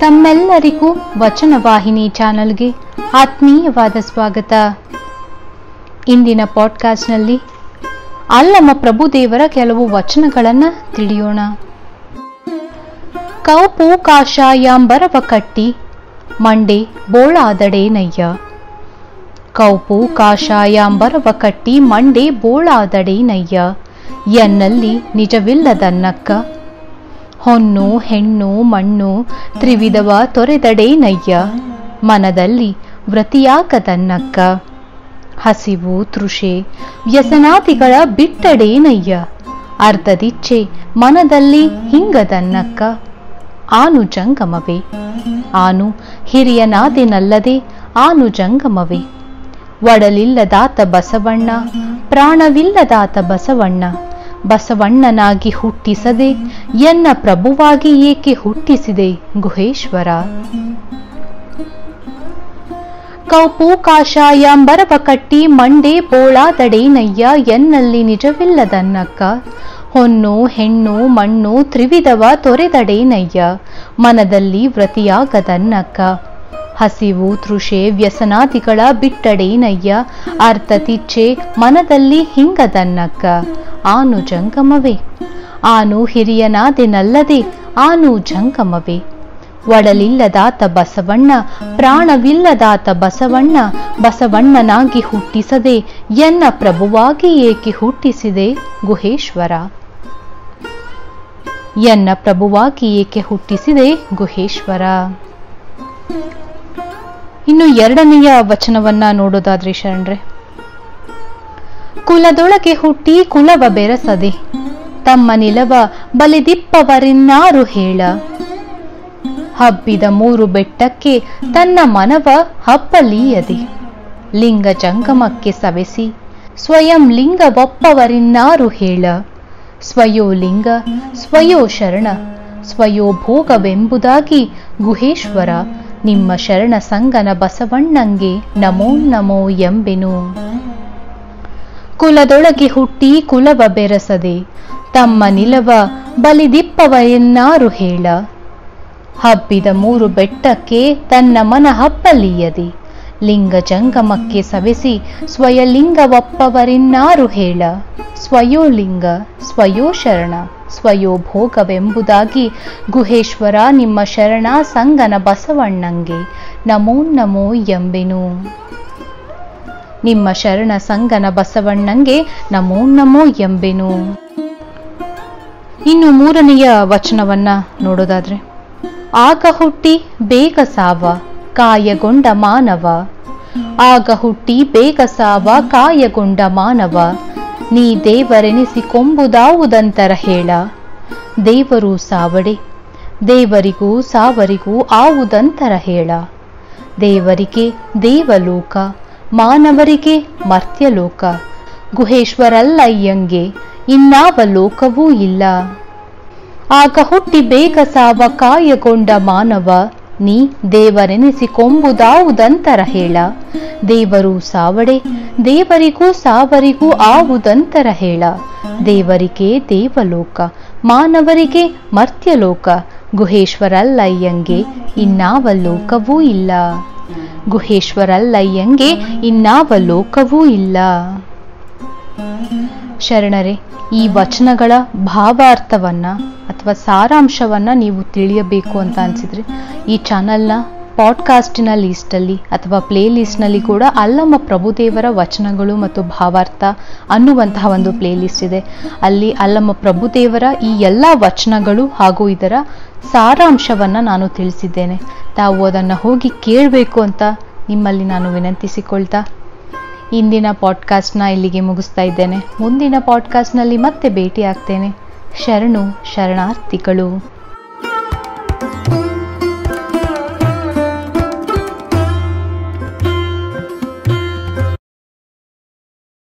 ತಮ್ಮೆಲ್ಲರಿಗೂ ವಚನವಾಹಿನಿ ಚಾನಲ್ಗೆ ಆತ್ಮೀಯವಾದ ಸ್ವಾಗತ ಇಂದಿನ ಪಾಡ್ಕಾಸ್ಟ್ನಲ್ಲಿ ಅಲ್ಲಮ ಪ್ರಭುದೇವರ ಕೆಲವು ವಚನಗಳನ್ನು ತಿಳಿಯೋಣ ಕೌಪು ಕಾಷಾಯಾಂಬರವ ಕಟ್ಟಿ ಮಂಡೆ ಬೋಳಾದಡೆ ನಯ್ಯ ಕೌಪು ಕಾಷಾಯಾಂಬರವ ಕಟ್ಟಿ ಮಂಡೆ ಬೋಳಾದಡೆ ನಯ್ಯ ಎನ್ನಲ್ಲಿ ನಿಜವಿಲ್ಲದನ್ನಕ್ಕ ಹೊನ್ನು ಹೆಣ್ಣು ಮಣ್ಣು ತ್ರಿವಿಧವ ತೊರೆದಡೆ ನಯ್ಯ ಮನದಲ್ಲಿ ವ್ರತಿಯಾಗದನ್ನಕ್ಕ ಹಸಿವು ತೃಷೆ ವ್ಯಸನಾದಿಗಳ ಬಿಟ್ಟಡೆ ನಯ್ಯ ಅರ್ಧದಿಚ್ಛೆ ಮನದಲ್ಲಿ ಹಿಂಗದನ್ನಕ್ಕ ಆನು ಜಂಗಮವೇ ಆನು ಹಿರಿಯನಾದೆನಲ್ಲದೆ ಆನು ಜಂಗಮವೇ ಒಡಲಿಲ್ಲದಾತ ಬಸವಣ್ಣ ಪ್ರಾಣವಿಲ್ಲದಾತ ಬಸವಣ್ಣ ಬಸವಣ್ಣನಾಗಿ ಹುಟ್ಟಿಸದೆ ಎನ್ನ ಪ್ರಭುವಾಗಿ ಏಕೆ ಹುಟ್ಟಿಸಿದೆ ಗುಹೇಶ್ವರ ಕೌಪು ಕಾಷಾಯಾಂಬರವ ಕಟ್ಟಿ ಮಂಡೆ ಬೋಳಾದಡೆ ನಯ್ಯ ಎನ್ನಲ್ಲಿ ನಿಜವಿಲ್ಲದನ್ನಕ್ಕ ಹೊನ್ನು ಹೆಣ್ಣು ಮಣ್ಣು ತ್ರಿವಿಧವ ತೊರೆದಡೆ ನಯ್ಯ ಮನದಲ್ಲಿ ವ್ರತಿಯಾಗದನ್ನಕ್ಕ ಹಸಿವು ತೃಷೆ ವ್ಯಸನಾದಿಗಳ ಬಿಟ್ಟಡೆ ನಯ್ಯ ಅರ್ಥತಿಚ್ಛೆ ಮನದಲ್ಲಿ ಹಿಂಗದನ್ನಕ್ಕ ಆನು ಜಂಗಮವೇ ಆನು ಹಿರಿಯನಾದೆನಲ್ಲದೆ ಆನು ಜಂಗಮವೇ ಒಡಲಿಲ್ಲದಾತ ಬಸವಣ್ಣ ಪ್ರಾಣವಿಲ್ಲದಾತ ಬಸವಣ್ಣ ಬಸವಣ್ಣನಾಗಿ ಹುಟ್ಟಿಸದೆ ಎನ್ನ ಪ್ರಭುವಾಗಿ ಏಕೆ ಹುಟ್ಟಿಸಿದೆ ಗುಹೇಶ್ವರ ಎನ್ನ ಪ್ರಭುವಾಗಿ ಏಕೆ ಹುಟ್ಟಿಸಿದೆ ಗುಹೇಶ್ವರ ಇನ್ನು ಎರಡನೆಯ ವಚನವನ್ನ ನೋಡೋದಾದ್ರೆ ಶರಣರೆ ಕುಲದೊಳಗೆ ಹುಟ್ಟಿ ಕುಲವ ಬೆರಸದೆ ತಮ್ಮ ನಿಲವ ಬಲಿದಿಪ್ಪವರಿನ್ನಾರು ಹೇಳ ಹಬ್ಬಿದ ಮೂರು ಬೆಟ್ಟಕ್ಕೆ ತನ್ನ ಮನವ ಹಬ್ಬಲೀಯದೆ ಲಿಂಗ ಜಂಗಮಕ್ಕೆ ಸವೆಸಿ ಸ್ವಯಂ ಲಿಂಗವೊಪ್ಪವರಿನ್ನಾರು ಹೇಳ ಸ್ವಯೋ ಲಿಂಗ ಸ್ವಯೋ ಶರಣ ಸ್ವಯೋ ಭೋಗವೆಂಬುದಾಗಿ ಗುಹೇಶ್ವರ ನಿಮ್ಮ ಶರಣ ಸಂಗನ ಬಸವಣ್ಣಂಗೆ ನಮೋ ನಮೋ ಎಂಬೆನು ಕುಲದೊಳಗೆ ಹುಟ್ಟಿ ಕುಲವ ಬೆರಸದೆ ತಮ್ಮ ನಿಲವ ಬಲಿದಿಪ್ಪವರೆನ್ನಾರು ಹೇಳ ಹಬ್ಬಿದ ಮೂರು ಬೆಟ್ಟಕ್ಕೆ ತನ್ನ ಮನ ಹಬ್ಬಲೀಯದೆ ಲಿಂಗ ಜಂಗಮಕ್ಕೆ ಸವೆಸಿ ಸ್ವಯಲಿಂಗವಪ್ಪವರಿನ್ನಾರು ಹೇಳ ಸ್ವಯೋಲಿಂಗ ಸ್ವಯೋ ಶರಣ ಸ್ವಯೋ ಭೋಗವೆಂಬುದಾಗಿ ಗುಹೇಶ್ವರ ನಿಮ್ಮ ಶರಣ ಸಂಗನ ಬಸವಣ್ಣಂಗೆ ನಮೋ ನಮೋ ಎಂಬೆನು ನಿಮ್ಮ ಶರಣ ಸಂಗನ ಬಸವಣ್ಣಂಗೆ ನಮೋ ನಮೋ ಎಂಬೆನು ಇನ್ನು ಮೂರನೆಯ ವಚನವನ್ನ ನೋಡೋದಾದ್ರೆ ಆಗ ಹುಟ್ಟಿ ಬೇಗ ಸಾವ ಕಾಯಗೊಂಡ ಮಾನವ ಆಗ ಹುಟ್ಟಿ ಬೇಗ ಸಾವ ಕಾಯಗೊಂಡ ಮಾನವ ನೀ ದೇವರೆನಿಸಿಕೊಂಬುದಾವುದಂತರ ಹೇಳ ದೇವರು ಸಾವಡೆ ದೇವರಿಗೂ ಸಾವರಿಗೂ ಆವುದಂತರ ಹೇಳ ದೇವರಿಗೆ ದೇವಲೋಕ ಮಾನವರಿಗೆ ಮರ್ತ್ಯಲೋಕ ಗುಹೇಶ್ವರಲ್ಲಯ್ಯಂಗೆ ಇನ್ನಾವ ಲೋಕವೂ ಇಲ್ಲ ಆಗ ಹುಟ್ಟಿ ಬೇಗ ಸಾವ ಕಾಯಗೊಂಡ ಮಾನವ ನೀ ದೇವರೆನಿಸಿಕೊಂಬುದಾವುದಂತರ ಹೇಳ ದೇವರು ಸಾವಡೆ ದೇವರಿಗೂ ಸಾವರಿಗೂ ಆವುದಂತರ ಹೇಳ ದೇವರಿಗೆ ದೇವಲೋಕ ಮಾನವರಿಗೆ ಮರ್ತ್ಯಲೋಕ ಗುಹೇಶ್ವರಲ್ಲಯ್ಯಂಗೆ ಇನ್ನಾವ ಲೋಕವೂ ಇಲ್ಲ ಗುಹೇಶ್ವರಲ್ಲಯ್ಯಂಗೆ ಇನ್ನಾವ ಲೋಕವೂ ಇಲ್ಲ ಶರಣರೇ ಈ ವಚನಗಳ ಭಾವಾರ್ಥವನ್ನ ಅಥವಾ ಸಾರಾಂಶವನ್ನ ನೀವು ತಿಳಿಯಬೇಕು ಅಂತ ಅನ್ಸಿದ್ರೆ ಈ ಚಾನಲ್ನ ಪಾಡ್ಕಾಸ್ಟಿನ ಲೀಸ್ಟಲ್ಲಿ ಅಥವಾ ಪ್ಲೇ ಲಿಸ್ಟ್ನಲ್ಲಿ ಕೂಡ ಅಲ್ಲಮ್ಮ ಪ್ರಭುದೇವರ ವಚನಗಳು ಮತ್ತು ಭಾವಾರ್ಥ ಅನ್ನುವಂತಹ ಒಂದು ಪ್ಲೇ ಲಿಸ್ಟ್ ಇದೆ ಅಲ್ಲಿ ಅಲ್ಲಮ್ಮ ಪ್ರಭುದೇವರ ಈ ಎಲ್ಲ ವಚನಗಳು ಹಾಗೂ ಇದರ ಸಾರಾಂಶವನ್ನ ನಾನು ತಿಳಿಸಿದ್ದೇನೆ ತಾವು ಅದನ್ನು ಹೋಗಿ ಕೇಳಬೇಕು ಅಂತ ನಿಮ್ಮಲ್ಲಿ ನಾನು ವಿನಂತಿಸಿಕೊಳ್ತಾ ಇಂದಿನ ಪಾಡ್ಕಾಸ್ಟ್ನ ಇಲ್ಲಿಗೆ ಮುಗಿಸ್ತಾ ಇದ್ದೇನೆ ಮುಂದಿನ ಪಾಡ್ಕಾಸ್ಟ್ನಲ್ಲಿ ಮತ್ತೆ ಭೇಟಿ ಆಗ್ತೇನೆ ಶರಣು ಶರಣಾರ್ಥಿಗಳು